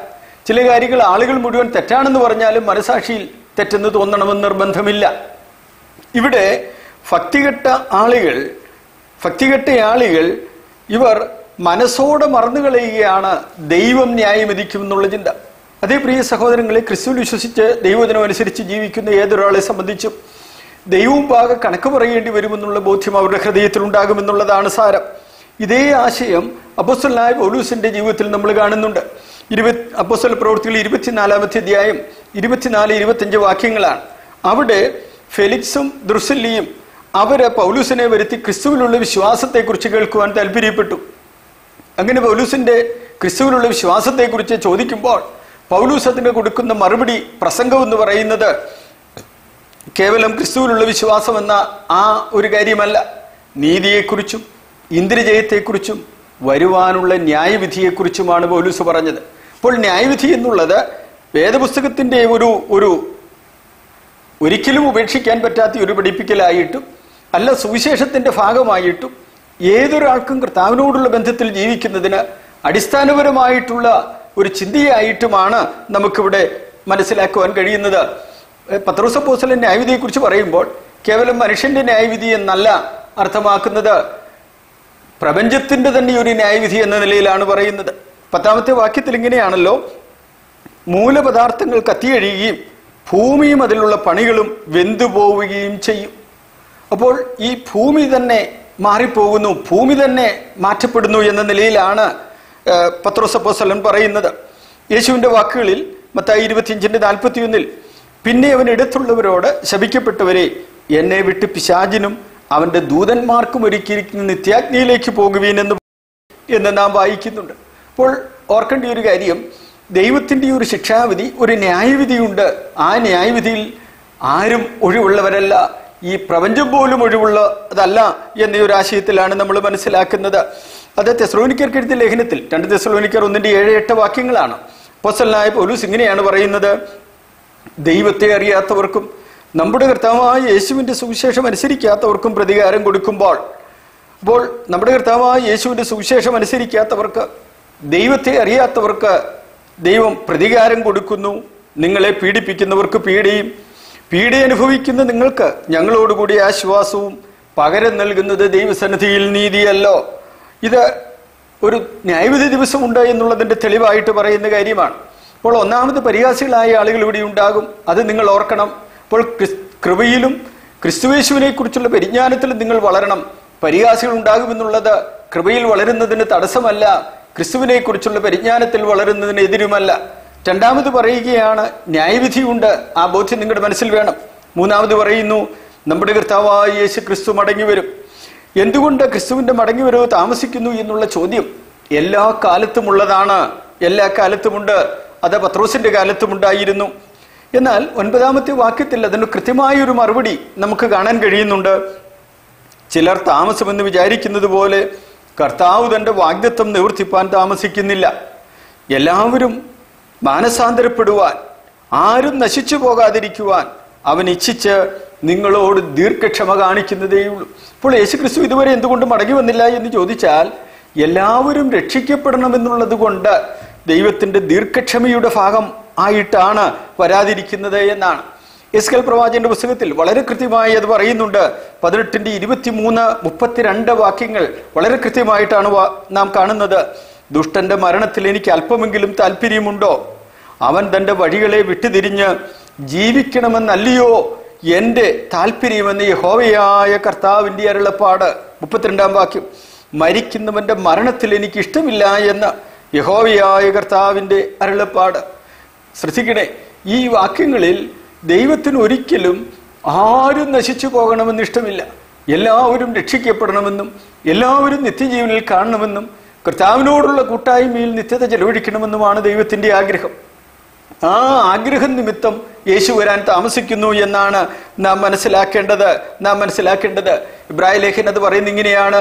ചില കാര്യങ്ങൾ ആളുകൾ മുഴുവൻ തെറ്റാണെന്ന് പറഞ്ഞാലും മനസാക്ഷിയിൽ തെറ്റെന്ന് തോന്നണമെന്ന് നിർബന്ധമില്ല ഇവിടെ ഭക്തികെട്ട ആളുകൾ ഭക്തികെട്ട ആളുകൾ ഇവർ മനസ്സോടെ മറന്നു കളയുകയാണ് ദൈവം ന്യായമെതിക്കും എന്നുള്ള ചിന്ത അതേ പ്രിയ സഹോദരങ്ങളെ ക്രിസ്തുവിൽ വിശ്വസിച്ച് ദൈവദിനം അനുസരിച്ച് ജീവിക്കുന്ന ഏതൊരാളെ സംബന്ധിച്ചും ദൈവവും പാക കണക്ക് പറയേണ്ടി വരുമെന്നുള്ള ബോധ്യം അവരുടെ ഹൃദയത്തിൽ ഉണ്ടാകുമെന്നുള്ളതാണ് സാരം ഇതേ ആശയം അപ്പോസ്റ്റലായ പൗലൂസിന്റെ ജീവിതത്തിൽ നമ്മൾ കാണുന്നുണ്ട് ഇരുപത് അപ്പോസ്റ്റൽ പ്രവൃത്തികൾ ഇരുപത്തിനാലാമത്തെ അധ്യായം ഇരുപത്തിനാല് ഇരുപത്തിയഞ്ച് വാക്യങ്ങളാണ് അവിടെ ഫെലിക്സും ദൃസല്ലിയും അവര് പൗലൂസിനെ വരുത്തി ക്രിസ്തുവിലുള്ള വിശ്വാസത്തെക്കുറിച്ച് കേൾക്കുവാൻ താല്പര്യപ്പെട്ടു അങ്ങനെ പൗലൂസിന്റെ ക്രിസ്തുവിലുള്ള വിശ്വാസത്തെക്കുറിച്ച് ചോദിക്കുമ്പോൾ പൗലൂസ് അതിന് കൊടുക്കുന്ന മറുപടി പ്രസംഗം എന്ന് പറയുന്നത് കേവലം ക്രിസ്തുവിലുള്ള വിശ്വാസം എന്ന ആ ഒരു കാര്യമല്ല നീതിയെക്കുറിച്ചും ഇന്ദ്രജയത്തെക്കുറിച്ചും വരുവാനുള്ള ന്യായവിധിയെക്കുറിച്ചുമാണ് പൗലൂസ് പറഞ്ഞത് അപ്പോൾ ന്യായവിധി എന്നുള്ളത് വേദപുസ്തകത്തിന്റെ ഒരു ഒരു ഒരിക്കലും ഉപേക്ഷിക്കാൻ പറ്റാത്ത ഒരു പഠിപ്പിക്കലായിട്ടും അല്ല സുവിശേഷത്തിന്റെ ഭാഗമായിട്ടും ഏതൊരാൾക്കും കർത്താവിനോടുള്ള ബന്ധത്തിൽ ജീവിക്കുന്നതിന് അടിസ്ഥാനപരമായിട്ടുള്ള ഒരു ചിന്തയായിട്ടുമാണ് നമുക്കിവിടെ മനസ്സിലാക്കുവാൻ കഴിയുന്നത് പത്രോസപ്പോസലിന്റെ ന്യായവിധിയെക്കുറിച്ച് പറയുമ്പോൾ കേവലം മനുഷ്യന്റെ ന്യായവിധി എന്നല്ല അർത്ഥമാക്കുന്നത് പ്രപഞ്ചത്തിന്റെ തന്നെ ഒരു ന്യായവിധി എന്ന നിലയിലാണ് പറയുന്നത് പത്താമത്തെ വാക്യത്തിൽ ഇങ്ങനെയാണല്ലോ മൂലപദാർത്ഥങ്ങൾ കത്തിയഴിയുകയും ഭൂമിയും അതിലുള്ള പണികളും വെന്തുപോവുകയും ചെയ്യും അപ്പോൾ ഈ ഭൂമി തന്നെ മാറിപ്പോകുന്നു ഭൂമി തന്നെ മാറ്റപ്പെടുന്നു എന്ന നിലയിലാണ് പത്രോസപ്പോസലൻ പറയുന്നത് യേശുവിന്റെ വാക്കുകളിൽ മത്തായി ഇരുപത്തിയഞ്ചിന്റെ നാൽപ്പത്തിയൊന്നിൽ പിന്നെ അവൻ എടുത്തുള്ളവരോട് ശപിക്കപ്പെട്ടവരെ എന്നെ വിട്ട് പിശാചിനും അവന്റെ ദൂതന്മാർക്കും ഒരുക്കിയിരിക്കുന്ന നിത്യാഗ്നിയിലേക്ക് പോകുവീൻ എന്ന് എന്ന് നാം വായിക്കുന്നുണ്ട് അപ്പോൾ ഓർക്കേണ്ട ഒരു കാര്യം ദൈവത്തിന്റെ ഒരു ശിക്ഷാവിധി ഒരു ന്യായവിധിയുണ്ട് ആ ന്യായവിധിയിൽ ആരും ഒഴിവുള്ളവരല്ല ഈ പ്രപഞ്ചം പോലും ഒഴിവുള്ളതല്ല എന്ന ഒരു ആശയത്തിലാണ് നമ്മൾ മനസ്സിലാക്കുന്നത് അത് തെസ്ലോനിക്കർക്ക് എഴുതിയ ലേഖനത്തിൽ രണ്ട് തെസ്ലോനിക്കർ ഒന്നിന്റെ ഏഴ് എട്ട് വാക്യങ്ങളാണ് പൊസലായ പോലൂസ് ഇങ്ങനെയാണ് പറയുന്നത് ദൈവത്തെ അറിയാത്തവർക്കും നമ്മുടെ കർത്താവായ യേശുവിന്റെ സുവിശേഷം അനുസരിക്കാത്തവർക്കും പ്രതികാരം കൊടുക്കുമ്പോൾ അപ്പോൾ നമ്മുടെ കർത്താവായ യേശുവിന്റെ സുവിശേഷം അനുസരിക്കാത്തവർക്ക് ദൈവത്തെ അറിയാത്തവർക്ക് ദൈവം പ്രതികാരം കൊടുക്കുന്നു നിങ്ങളെ പീഡിപ്പിക്കുന്നവർക്ക് പീഡയും പീഡ അനുഭവിക്കുന്ന നിങ്ങൾക്ക് ഞങ്ങളോടുകൂടി ആശ്വാസവും പകരം നൽകുന്നത് ദൈവസന്നിധിയിൽ നീതിയല്ലോ ഇത് ഒരു ന്യായവിധി ദിവസമുണ്ട് എന്നുള്ളതിന്റെ തെളിവായിട്ട് പറയുന്ന കാര്യമാണ് അപ്പോൾ ഒന്നാമത് പരിഹാസികളായ ആളുകൾ ഇവിടെ ഉണ്ടാകും അത് നിങ്ങൾ ഓർക്കണം അപ്പോൾ ക്രിസ്- കൃപയിലും ക്രിസ്തുവേശുവിനെ കുറിച്ചുള്ള പരിജ്ഞാനത്തിലും നിങ്ങൾ വളരണം പരിഹാസികൾ ഉണ്ടാകുമെന്നുള്ളത് കൃപയിൽ വളരുന്നതിന് തടസ്സമല്ല ക്രിസ്തുവിനെ കുറിച്ചുള്ള പരിജ്ഞാനത്തിൽ വളരുന്നതിന് എതിരുമല്ല രണ്ടാമത് പറയുകയാണ് ന്യായവിധിയുണ്ട് ആ ബോധ്യം നിങ്ങളുടെ മനസ്സിൽ വേണം മൂന്നാമത് പറയുന്നു നമ്മുടെ കർത്താവായ യേശു ക്രിസ്തു മടങ്ങി വരും എന്തുകൊണ്ട് ക്രിസ്തുവിന്റെ മടങ്ങി വരവ് താമസിക്കുന്നു എന്നുള്ള ചോദ്യം എല്ലാ കാലത്തും ഉള്ളതാണ് എല്ലാ കാലത്തുമുണ്ട് അത് പത്രോസിന്റെ കാലത്തുമുണ്ടായിരുന്നു എന്നാൽ ഒൻപതാമത്തെ വാക്യത്തിൽ അതിന് കൃത്യമായൊരു മറുപടി നമുക്ക് കാണാൻ കഴിയുന്നുണ്ട് ചിലർ താമസമെന്ന് വിചാരിക്കുന്നത് പോലെ കർത്താവ് തന്റെ വാഗ്ദത്വം നിവർത്തിപ്പാൻ താമസിക്കുന്നില്ല എല്ലാവരും മാനസാന്തരപ്പെടുവാൻ ആരും നശിച്ചു പോകാതിരിക്കുവാൻ അവൻ ഇച്ഛിച്ച് നിങ്ങളോട് ദീർഘക്ഷമ കാണിക്കുന്നതേയുള്ളൂ ഇപ്പോൾ യേശുക്രിസ്തു ഇതുവരെ എന്തുകൊണ്ട് മടങ്ങി വന്നില്ല എന്ന് ചോദിച്ചാൽ എല്ലാവരും രക്ഷിക്കപ്പെടണമെന്നുള്ളത് കൊണ്ട് ദൈവത്തിന്റെ ദീർഘക്ഷമയുടെ ഭാഗം ആയിട്ടാണ് വരാതിരിക്കുന്നത് എന്നാണ് എസ്കൽ പ്രവാചകന്റെ പുസ്തകത്തിൽ വളരെ കൃത്യമായി അത് പറയുന്നുണ്ട് പതിനെട്ടിന്റെ ഇരുപത്തിമൂന്ന് മുപ്പത്തിരണ്ട് വാക്യങ്ങൾ വളരെ കൃത്യമായിട്ടാണ് വാ- നാം കാണുന്നത് ദുഷ്ടന്റെ മരണത്തിൽ എനിക്ക് അല്പമെങ്കിലും താല്പര്യമുണ്ടോ അവൻ തന്റെ വഴികളെ വിട്ടുതിരിഞ്ഞ് ജീവിക്കണമെന്നല്ലയോ എന്റെ താല്പര്യമെന്ന് യഹോവയായ കർത്താവിന്റെ അരുളപ്പാട് മുപ്പത്തിരണ്ടാം വാക്യം മരിക്കുന്നവന്റെ മരണത്തിൽ എനിക്ക് ഇഷ്ടമില്ല എന്ന് യഹോവയായ കർത്താവിന്റെ അരുളപ്പാട് ശ്രദ്ധിക്കണേ ഈ വാക്യങ്ങളിൽ ദൈവത്തിന് ഒരിക്കലും ആരും നശിച്ചു പോകണമെന്ന് ഇഷ്ടമില്ല എല്ലാവരും രക്ഷിക്കപ്പെടണമെന്നും എല്ലാവരും നിത്യജീവനിൽ കാണണമെന്നും കർത്താവിനോടുള്ള കൂട്ടായ്മയിൽ നിത്യത ചെലവഴിക്കണമെന്നുമാണ് ദൈവത്തിന്റെ ആഗ്രഹം ആ ആഗ്രഹം നിമിത്തം യേശു വരാൻ താമസിക്കുന്നു എന്നാണ് നാം മനസ്സിലാക്കേണ്ടത് നാം മനസ്സിലാക്കേണ്ടത് ഇബ്രാഹിം ലേഖൻ അത് പറയുന്നത് ഇങ്ങനെയാണ്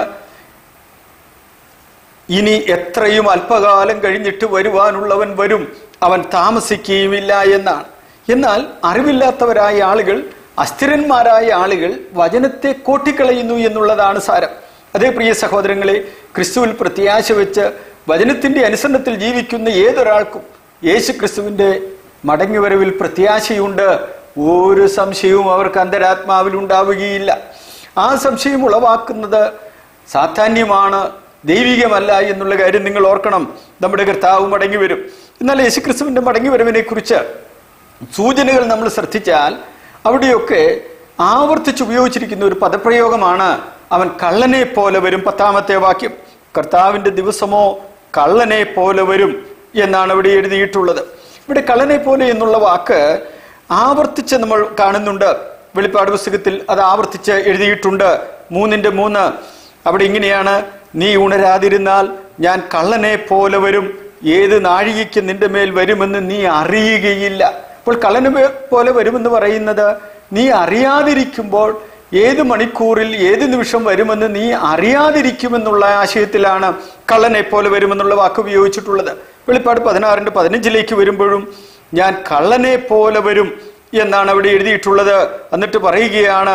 ഇനി എത്രയും അല്പകാലം കഴിഞ്ഞിട്ട് വരുവാനുള്ളവൻ വരും അവൻ താമസിക്കുകയുമില്ല എന്നാണ് എന്നാൽ അറിവില്ലാത്തവരായ ആളുകൾ അസ്ഥിരന്മാരായ ആളുകൾ വചനത്തെ കോട്ടിക്കളയുന്നു എന്നുള്ളതാണ് സാരം അതേ പ്രിയ സഹോദരങ്ങളെ ക്രിസ്തുവിൽ പ്രത്യാശ വെച്ച് വചനത്തിന്റെ അനുസരണത്തിൽ ജീവിക്കുന്ന ഏതൊരാൾക്കും യേശു ക്രിസ്തുവിന്റെ മടങ്ങിവരവിൽ പ്രത്യാശയുണ്ട് ഒരു സംശയവും അവർക്ക് അന്തരാത്മാവിൽ ഉണ്ടാവുകയില്ല ആ സംശയം ഉളവാക്കുന്നത് സാധാന്യമാണ് ദൈവികമല്ല എന്നുള്ള കാര്യം നിങ്ങൾ ഓർക്കണം നമ്മുടെ കർത്താവ് മടങ്ങി വരും എന്നാൽ യേശുക്രിസ്തുവിന്റെ മടങ്ങി വരവിനെ കുറിച്ച് സൂചനകൾ നമ്മൾ ശ്രദ്ധിച്ചാൽ അവിടെയൊക്കെ ആവർത്തിച്ച് ഉപയോഗിച്ചിരിക്കുന്ന ഒരു പദപ്രയോഗമാണ് അവൻ കള്ളനെ പോലെ വരും പത്താമത്തെ വാക്യം കർത്താവിന്റെ ദിവസമോ കള്ളനെ പോലെ വരും എന്നാണ് അവിടെ എഴുതിയിട്ടുള്ളത് ഇവിടെ കള്ളനെ പോലെ എന്നുള്ള വാക്ക് ആവർത്തിച്ച് നമ്മൾ കാണുന്നുണ്ട് വെളിപ്പാട് പുസ്തകത്തിൽ അത് ആവർത്തിച്ച് എഴുതിയിട്ടുണ്ട് മൂന്നിന്റെ മൂന്ന് അവിടെ ഇങ്ങനെയാണ് നീ ഉണരാതിരുന്നാൽ ഞാൻ കള്ളനെ പോലെ വരും ഏത് നാഴികയ്ക്ക് നിന്റെ മേൽ വരുമെന്ന് നീ അറിയുകയില്ല അപ്പോൾ കള്ളനെ പേ- പോലെ വരുമെന്ന് പറയുന്നത് നീ അറിയാതിരിക്കുമ്പോൾ ഏത് മണിക്കൂറിൽ ഏത് നിമിഷം വരുമെന്ന് നീ അറിയാതിരിക്കുമെന്നുള്ള ആശയത്തിലാണ് കള്ളനെ പോലെ വരുമെന്നുള്ള വാക്ക് ഉപയോഗിച്ചിട്ടുള്ളത് വെളിപ്പാട് പതിനാറിന്റെ പതിനഞ്ചിലേക്ക് വരുമ്പോഴും ഞാൻ കള്ളനെ പോലെ വരും എന്നാണ് അവിടെ എഴുതിയിട്ടുള്ളത് എന്നിട്ട് പറയുകയാണ്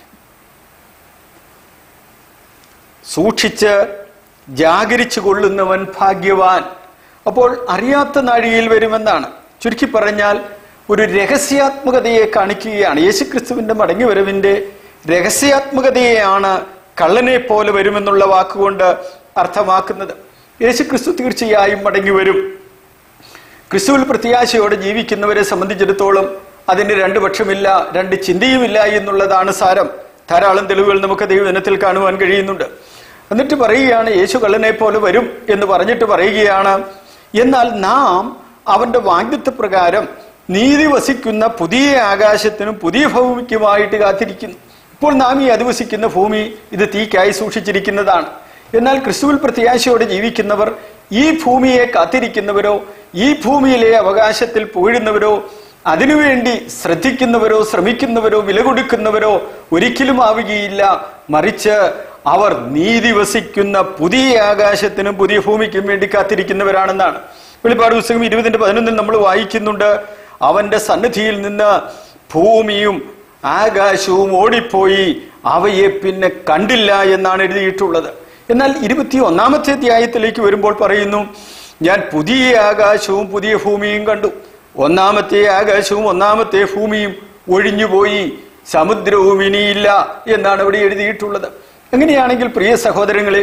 സൂക്ഷിച്ച് ജാഗരിച്ചു കൊള്ളുന്നവൻ ഭാഗ്യവാൻ അപ്പോൾ അറിയാത്ത നാഴികയിൽ വരുമെന്നാണ് ചുരുക്കി പറഞ്ഞാൽ ഒരു രഹസ്യാത്മകതയെ കാണിക്കുകയാണ് യേശുക്രിസ്തുവിന്റെ മടങ്ങിവരവിന്റെ രഹസ്യാത്മകതയെയാണ് കള്ളനെ പോലെ വരുമെന്നുള്ള വാക്കുകൊണ്ട് അർത്ഥമാക്കുന്നത് യേശുക്രിസ്തു തീർച്ചയായും മടങ്ങി വരും ക്രിസ്തുവിൽ പ്രത്യാശയോടെ ജീവിക്കുന്നവരെ സംബന്ധിച്ചിടത്തോളം അതിന് രണ്ട് പക്ഷമില്ല രണ്ട് ചിന്തയുമില്ല എന്നുള്ളതാണ് സാരം ധാരാളം തെളിവുകൾ നമുക്ക് ദൈവദിനത്തിൽ കാണുവാൻ കഴിയുന്നുണ്ട് എന്നിട്ട് പറയുകയാണ് യേശു കള്ളനെ പോലെ വരും എന്ന് പറഞ്ഞിട്ട് പറയുകയാണ് എന്നാൽ നാം അവന്റെ വാഗ്ദത്വ പ്രകാരം നീതി വസിക്കുന്ന പുതിയ ആകാശത്തിനും പുതിയ ഭൂമിക്കുമായിട്ട് കാത്തിരിക്കുന്നു ഇപ്പോൾ നാം ഈ അധിവസിക്കുന്ന ഭൂമി ഇത് തീക്കായി സൂക്ഷിച്ചിരിക്കുന്നതാണ് എന്നാൽ ക്രിസ്തുവിൽ പ്രത്യാശയോടെ ജീവിക്കുന്നവർ ഈ ഭൂമിയെ കാത്തിരിക്കുന്നവരോ ഈ ഭൂമിയിലെ അവകാശത്തിൽ പുകഴുന്നവരോ അതിനുവേണ്ടി ശ്രദ്ധിക്കുന്നവരോ ശ്രമിക്കുന്നവരോ വില കൊടുക്കുന്നവരോ ഒരിക്കലും ആവുകയില്ല മറിച്ച് അവർ നീതി വസിക്കുന്ന പുതിയ ആകാശത്തിനും പുതിയ ഭൂമിക്കും വേണ്ടി കാത്തിരിക്കുന്നവരാണെന്നാണ് വെളിപ്പാട് പുസ്തകം ഇരുപതിന്റെ പതിനൊന്നിൽ നമ്മൾ വായിക്കുന്നുണ്ട് അവന്റെ സന്നിധിയിൽ നിന്ന് ഭൂമിയും ആകാശവും ഓടിപ്പോയി അവയെ പിന്നെ കണ്ടില്ല എന്നാണ് എഴുതിയിട്ടുള്ളത് എന്നാൽ ഇരുപത്തി ഒന്നാമത്തെ അധ്യായത്തിലേക്ക് വരുമ്പോൾ പറയുന്നു ഞാൻ പുതിയ ആകാശവും പുതിയ ഭൂമിയും കണ്ടു ഒന്നാമത്തെ ആകാശവും ഒന്നാമത്തെ ഭൂമിയും ഒഴിഞ്ഞുപോയി സമുദ്രവും ഇനിയില്ല എന്നാണ് അവിടെ എഴുതിയിട്ടുള്ളത് അങ്ങനെയാണെങ്കിൽ പ്രിയ സഹോദരങ്ങളെ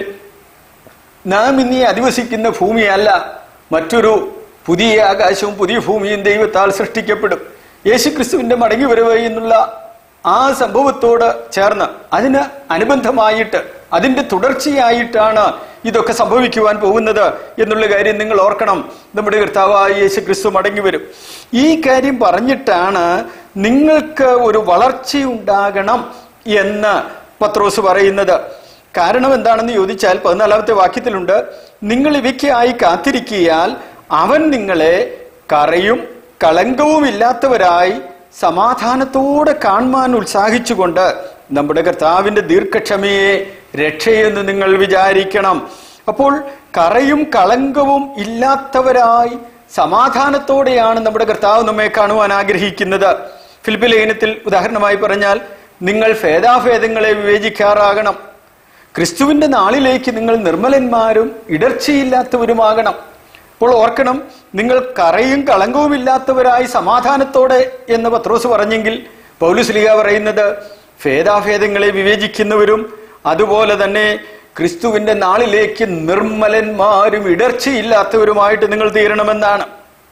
നാം ഇനി അധിവസിക്കുന്ന ഭൂമിയല്ല മറ്റൊരു പുതിയ ആകാശവും പുതിയ ഭൂമിയും ദൈവത്താൽ സൃഷ്ടിക്കപ്പെടും യേശുക്രിസ്തുവിന്റെ മടങ്ങി വരവ് എന്നുള്ള ആ സംഭവത്തോട് ചേർന്ന് അതിന് അനുബന്ധമായിട്ട് അതിന്റെ തുടർച്ചയായിട്ടാണ് ഇതൊക്കെ സംഭവിക്കുവാൻ പോകുന്നത് എന്നുള്ള കാര്യം നിങ്ങൾ ഓർക്കണം നമ്മുടെ കർത്താവായ യേശു ക്രിസ്തു മടങ്ങി വരും ഈ കാര്യം പറഞ്ഞിട്ടാണ് നിങ്ങൾക്ക് ഒരു വളർച്ചയുണ്ടാകണം എന്ന് പത്രോസ് പറയുന്നത് കാരണം എന്താണെന്ന് ചോദിച്ചാൽ പതിനാലാമത്തെ വാക്യത്തിലുണ്ട് നിങ്ങൾ ഇവയ്ക്കായി കാത്തിരിക്കിയാൽ അവൻ നിങ്ങളെ കറയും കളങ്കവും ഇല്ലാത്തവരായി സമാധാനത്തോടെ കാണുവാൻ ഉത്സാഹിച്ചുകൊണ്ട് നമ്മുടെ കർത്താവിന്റെ ദീർഘക്ഷമയെ രക്ഷയെന്ന് നിങ്ങൾ വിചാരിക്കണം അപ്പോൾ കറയും കളങ്കവും ഇല്ലാത്തവരായി സമാധാനത്തോടെയാണ് നമ്മുടെ കർത്താവ് നമ്മെ കാണുവാൻ ആഗ്രഹിക്കുന്നത് ഫിലിപ്പ് ലേഖനത്തിൽ ഉദാഹരണമായി പറഞ്ഞാൽ നിങ്ങൾ ഭേദാഭേദങ്ങളെ വിവേചിക്കാറാകണം ക്രിസ്തുവിന്റെ നാളിലേക്ക് നിങ്ങൾ നിർമ്മലന്മാരും ഇടർച്ചയില്ലാത്തവരുമാകണം അപ്പോൾ ഓർക്കണം നിങ്ങൾ കറയും കളങ്കവും ഇല്ലാത്തവരായി സമാധാനത്തോടെ എന്ന് പത്രോസ് പറഞ്ഞെങ്കിൽ പൗലുസ്ലിക പറയുന്നത് ഭേദാഭേദങ്ങളെ വിവേചിക്കുന്നവരും അതുപോലെ തന്നെ ക്രിസ്തുവിന്റെ നാളിലേക്ക് നിർമ്മലന്മാരും ഇടർച്ചയില്ലാത്തവരുമായിട്ട് നിങ്ങൾ തീരണമെന്നാണ്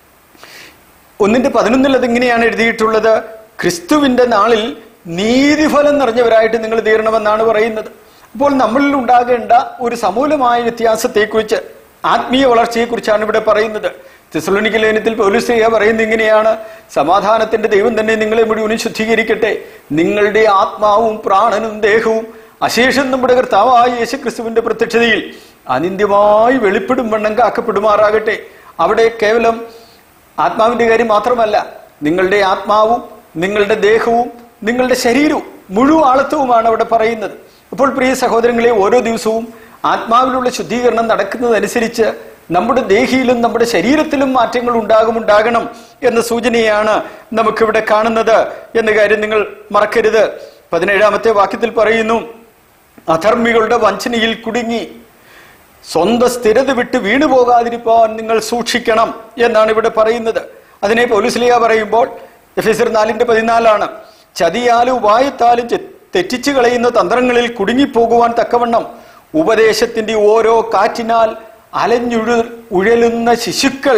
ഒന്നിന്റെ പതിനൊന്നിൽ അതിങ്ങനെയാണ് എഴുതിയിട്ടുള്ളത് ക്രിസ്തുവിന്റെ നാളിൽ നീതിഫലം നിറഞ്ഞവരായിട്ട് നിങ്ങൾ തീരണമെന്നാണ് പറയുന്നത് അപ്പോൾ നമ്മളിൽ ഉണ്ടാകേണ്ട ഒരു സമൂലമായ വ്യത്യാസത്തെക്കുറിച്ച് ആത്മീയ വളർച്ചയെക്കുറിച്ചാണ് ഇവിടെ പറയുന്നത് തെസലോനിക്ക ലേഖനത്തിൽ പൗലുസ്ലിഹ പറയുന്നത് ഇങ്ങനെയാണ് സമാധാനത്തിന്റെ ദൈവം തന്നെ നിങ്ങളെ മുഴുവനും ശുദ്ധീകരിക്കട്ടെ നിങ്ങളുടെ ആത്മാവും പ്രാണനും ദേഹവും അശേഷം നമ്മുടെ കർത്താവായ യേശു ക്രിസ്തുവിന്റെ പ്രത്യക്ഷതയിൽ അനിന്ത്യമായി വെളിപ്പെടും വണ്ണം കാക്കപ്പെടുമാറാകട്ടെ അവിടെ കേവലം ആത്മാവിന്റെ കാര്യം മാത്രമല്ല നിങ്ങളുടെ ആത്മാവും നിങ്ങളുടെ ദേഹവും നിങ്ങളുടെ ശരീരവും മുഴുവൻ ആളത്വവുമാണ് അവിടെ പറയുന്നത് അപ്പോൾ പ്രിയ സഹോദരങ്ങളെ ഓരോ ദിവസവും ആത്മാവിലുള്ള ശുദ്ധീകരണം നടക്കുന്നതനുസരിച്ച് നമ്മുടെ ദേഹിയിലും നമ്മുടെ ശരീരത്തിലും മാറ്റങ്ങൾ ഉണ്ടാകും ഉണ്ടാകണം എന്ന സൂചനയാണ് നമുക്കിവിടെ കാണുന്നത് എന്ന കാര്യം നിങ്ങൾ മറക്കരുത് പതിനേഴാമത്തെ വാക്യത്തിൽ പറയുന്നു അധർമ്മികളുടെ വഞ്ചനയിൽ കുടുങ്ങി സ്വന്തം സ്ഥിരത വിട്ട് വീണു പോകാതിരിക്കാൻ നിങ്ങൾ സൂക്ഷിക്കണം എന്നാണ് ഇവിടെ പറയുന്നത് അതിനെ പോലീസ്ലിയ പറയുമ്പോൾ എഫിസർ നാലിന്റെ പതിനാലാണ് ചതിയാലും ഉപായത്താലും ചെ- തെറ്റിച്ചു കളയുന്ന തന്ത്രങ്ങളിൽ കുടുങ്ങിപ്പോകുവാൻ തക്കവണ്ണം ഉപദേശത്തിന്റെ ഓരോ കാറ്റിനാൽ അലഞ്ഞുഴു ഉഴലുന്ന ശിശുക്കൾ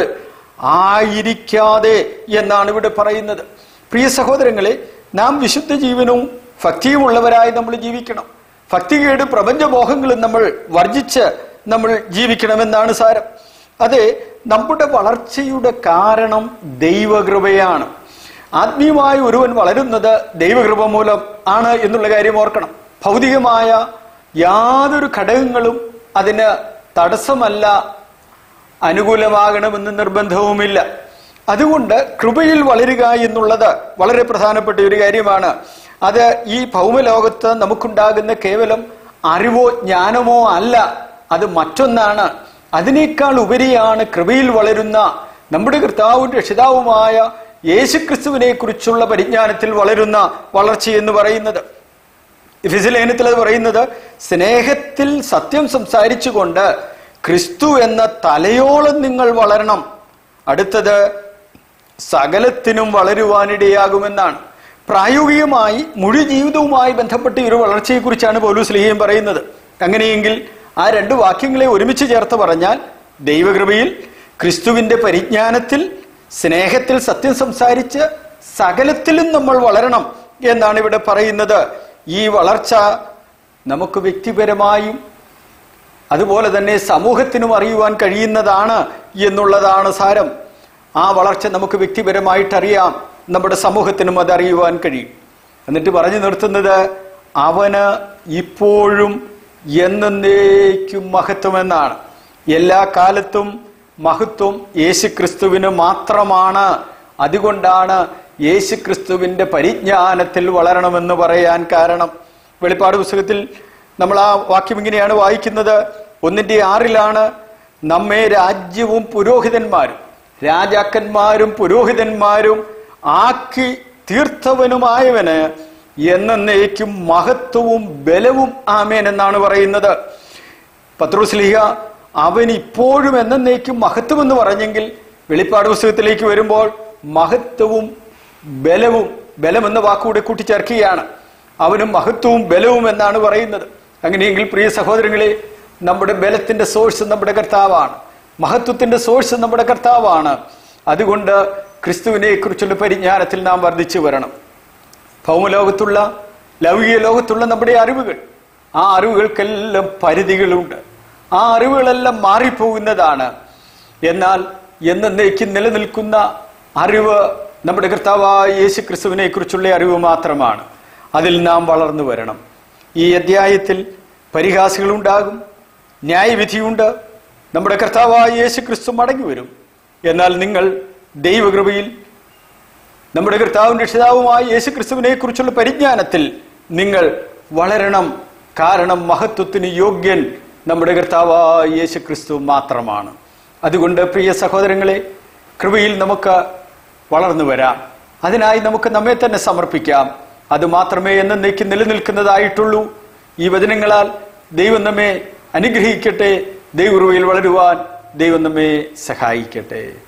ആയിരിക്കാതെ എന്നാണ് ഇവിടെ പറയുന്നത് പ്രിയ സഹോദരങ്ങളെ നാം വിശുദ്ധ ജീവനവും ഭക്തിയുമുള്ളവരായി നമ്മൾ ജീവിക്കണം ഭക്തികേട് പ്രപഞ്ചമോഹങ്ങളും നമ്മൾ വർജിച്ച് നമ്മൾ ജീവിക്കണമെന്നാണ് സാരം അതെ നമ്മുടെ വളർച്ചയുടെ കാരണം ദൈവകൃപയാണ് ആത്മീയമായി ഒരുവൻ വളരുന്നത് ദൈവകൃപ മൂലം ആണ് എന്നുള്ള കാര്യം ഓർക്കണം ഭൗതികമായ യാതൊരു ഘടകങ്ങളും അതിന് തടസ്സമല്ല അനുകൂലമാകണമെന്ന് നിർബന്ധവുമില്ല അതുകൊണ്ട് കൃപയിൽ വളരുക എന്നുള്ളത് വളരെ പ്രധാനപ്പെട്ട ഒരു കാര്യമാണ് അത് ഈ ഭൗമലോകത്ത് നമുക്കുണ്ടാകുന്ന കേവലം അറിവോ ജ്ഞാനമോ അല്ല അത് മറ്റൊന്നാണ് അതിനേക്കാൾ ഉപരിയാണ് കൃപയിൽ വളരുന്ന നമ്മുടെ കർത്താവും രക്ഷിതാവുമായ യേശുക്രിസ്തുവിനെ കുറിച്ചുള്ള പരിജ്ഞാനത്തിൽ വളരുന്ന വളർച്ച എന്ന് പറയുന്നത് ഫിസിലേനത്തിൽ അത് പറയുന്നത് സ്നേഹത്തിൽ സത്യം സംസാരിച്ചുകൊണ്ട് ക്രിസ്തു എന്ന തലയോളം നിങ്ങൾ വളരണം അടുത്തത് സകലത്തിനും വളരുവാനിടയാകുമെന്നാണ് പ്രായോഗികമായി മുഴു ജീവിതവുമായി ബന്ധപ്പെട്ട ഈ ഒരു വളർച്ചയെക്കുറിച്ചാണ് പൗലൂസ് ലിഹിയും പറയുന്നത് അങ്ങനെയെങ്കിൽ ആ രണ്ട് വാക്യങ്ങളെ ഒരുമിച്ച് ചേർത്ത് പറഞ്ഞാൽ ദൈവകൃപയിൽ ക്രിസ്തുവിന്റെ പരിജ്ഞാനത്തിൽ സ്നേഹത്തിൽ സത്യം സംസാരിച്ച് സകലത്തിലും നമ്മൾ വളരണം എന്നാണ് ഇവിടെ പറയുന്നത് ഈ വളർച്ച നമുക്ക് വ്യക്തിപരമായും അതുപോലെ തന്നെ സമൂഹത്തിനും അറിയുവാൻ കഴിയുന്നതാണ് എന്നുള്ളതാണ് സാരം ആ വളർച്ച നമുക്ക് വ്യക്തിപരമായിട്ട് അറിയാം നമ്മുടെ സമൂഹത്തിനും അത് അറിയുവാൻ കഴിയും എന്നിട്ട് പറഞ്ഞു നിർത്തുന്നത് അവന് ഇപ്പോഴും എന്നേക്കും മഹത്വമെന്നാണ് എല്ലാ കാലത്തും മഹത്വം യേശുക്രിസ്തുവിന് മാത്രമാണ് അതുകൊണ്ടാണ് യേശുക്രിസ്തുവിന്റെ പരിജ്ഞാനത്തിൽ വളരണമെന്ന് പറയാൻ കാരണം വെളിപ്പാട് പുസ്തകത്തിൽ നമ്മൾ ആ വാക്യം ഇങ്ങനെയാണ് വായിക്കുന്നത് ഒന്നിന്റെ ആറിലാണ് നമ്മെ രാജ്യവും പുരോഹിതന്മാരും രാജാക്കന്മാരും പുരോഹിതന്മാരും ആക്കി തീർത്തവനുമായവന് എന്നേക്കും മഹത്വവും ബലവും ആമേൻ എന്നാണ് പറയുന്നത് പത്രോസ്ലിഹ അവൻ ഇപ്പോഴും എന്നേക്കും മഹത്വം എന്ന് പറഞ്ഞെങ്കിൽ വെളിപ്പാട് പുസ്തകത്തിലേക്ക് വരുമ്പോൾ മഹത്വവും ബലവും ബലം എന്ന വാക്കുകൂടെ കൂട്ടിച്ചേർക്കുകയാണ് അവനും മഹത്വവും ബലവും എന്നാണ് പറയുന്നത് അങ്ങനെയെങ്കിൽ പ്രിയ സഹോദരങ്ങളെ നമ്മുടെ ബലത്തിന്റെ സോഴ്സ് നമ്മുടെ കർത്താവാണ് മഹത്വത്തിന്റെ സോഴ്സ് നമ്മുടെ കർത്താവാണ് അതുകൊണ്ട് ക്രിസ്തുവിനെ കുറിച്ചുള്ള പരിജ്ഞാനത്തിൽ നാം വർദ്ധിച്ചു വരണം ഭൗമലോകത്തുള്ള ലൗകിക ലോകത്തുള്ള നമ്മുടെ അറിവുകൾ ആ അറിവുകൾക്കെല്ലാം പരിധികളുണ്ട് ആ അറിവുകളെല്ലാം മാറിപ്പോകുന്നതാണ് എന്നാൽ എന്നേക്കും നിലനിൽക്കുന്ന അറിവ് നമ്മുടെ കർത്താവായ യേശു ക്രിസ്തുവിനെ കുറിച്ചുള്ള അറിവ് മാത്രമാണ് അതിൽ നാം വളർന്നു വരണം ഈ അധ്യായത്തിൽ പരിഹാസികളുണ്ടാകും ന്യായവിധിയുണ്ട് നമ്മുടെ കർത്താവായ യേശു ക്രിസ്തു മടങ്ങി വരും എന്നാൽ നിങ്ങൾ ദൈവകൃപയിൽ നമ്മുടെ കർത്താവും രക്ഷിതാവുമായ യേശു ക്രിസ്തുവിനെ കുറിച്ചുള്ള പരിജ്ഞാനത്തിൽ നിങ്ങൾ വളരണം കാരണം മഹത്വത്തിന് യോഗ്യൻ നമ്മുടെ കർത്താവായ യേശു ക്രിസ്തു മാത്രമാണ് അതുകൊണ്ട് പ്രിയ സഹോദരങ്ങളെ കൃപയിൽ നമുക്ക് വളർന്നു വരാം അതിനായി നമുക്ക് നമ്മെ തന്നെ സമർപ്പിക്കാം അത് മാത്രമേ എന്നേക്ക് നിലനിൽക്കുന്നതായിട്ടുള്ളൂ ഈ വചനങ്ങളാൽ ദൈവം നമ്മെ അനുഗ്രഹിക്കട്ടെ ദൈവകൃപയിൽ വളരുവാൻ ദൈവം നമ്മെ സഹായിക്കട്ടെ